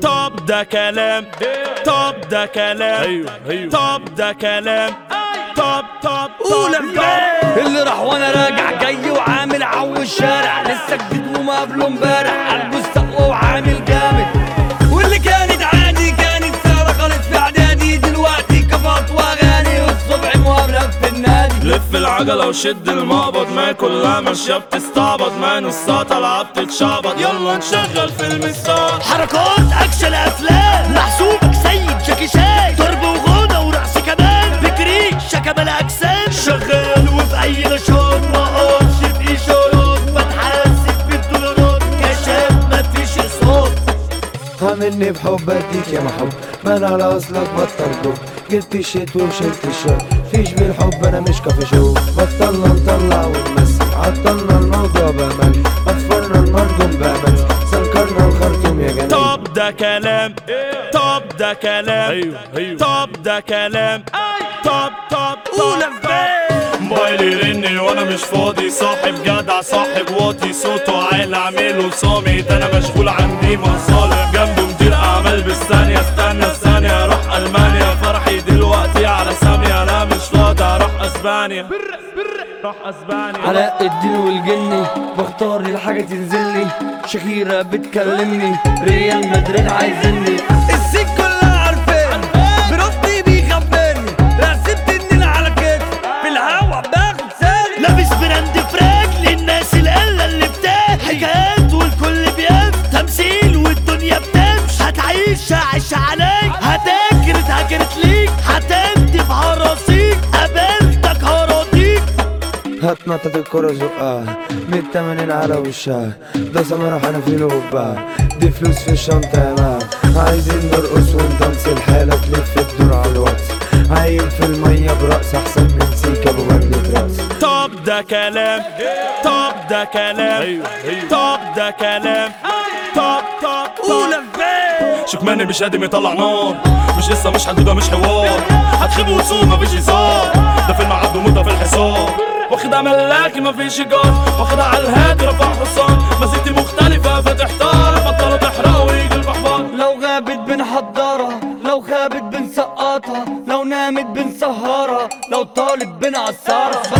طب ده كلام طب ده كلام ايوه ايوه طب ده كلام طب طب قول طب امبارح اللي راح وانا راجع جاي وعامل عو الشارع لسه جديد وما قبله امبارح قلبه السقوة وعامل جامد واللي كانت عادي كانت سارة خالص في اعدادي دلوقتي كفات واغاني والصبح مقابلة في النادي لف العجلة وشد المقبض ما كلها ماشية بتستعبط ما نصها طالعة بتتشعبط يلا نشغل فيلم الساعة حركات اكشن افلام محسوبك سيد جاكي شان ضرب وغنى ورقص كمان بكري شكل اجسام شغال وفي اي نشاط ما اقفش في اشارات بتحاسب بالدولارات كشاف مفيش صوت عاملني بحب اديك يا محب من على اصلك بطل دوب جبت الشيت وشلت الشوك فيش بالحب انا مش كافي شو بطلنا نطلع ونمثل عطلنا الموضوع بامل اطفالنا المرجوم بامل سنكرنا الخرطوم يا جميل طب ده كلام طب ده كلام ايوه ايوه طب ده كلام طب طب قول طب موبايلي يرن وانا مش فاضي صاحب جدع صاحب واطي صوته عالي اعمله صامت انا مشغول عندي مصالح جنبه مدير اعمال بالثانية استنى الثانية اروح المانيا فرحي دلوقتي على سامية انا مش فاضي اروح اسبانيا روح اسبانيا علاء الدين والجني بختار الحاجة تنزلني شخيرة بتكلمني ريال مدريد عايزني السيك كلها عارفين بربي بيخبرني رسمت النيل على كتفي في الهوا باخد سالي لابس براند فراج للناس القلة اللي بتاعي حكايات والكل بيف تمثيل والدنيا بتمشي هتعيش عيش عليك هتاكر اتهاجرت ليك هتندي في عراصيك قابلتك هراضيك هتنطط الكرة زقها مية تمانين على وشها ده سمرة انا في لوبها دي فلوس في الشنطة يا مان عايزين نرقص وندنس الحالة تلف الدور على الواتس عايم في المية برقص احسن من سيكا ابو بدلة راس طب ده كلام طب ده كلام ايوه ايوه طب ده كلام طب طب قول شكماني مش قادم يطلع نار مش قصة مش حدودة مش حوار هتخيب وتسوق مفيش هزار ده فيلم عبد وموتة في الحصار واخدها ملاكي مفيش ايجار واخدها على الهادي رفع حصان مزيكتي مختلفة فتحتار بطلوا تحرقوا ويجي البحبار لو غابت بنحضرها لو خابت بنسقطها لو نامت بنسهرها لو طالب بنعصرها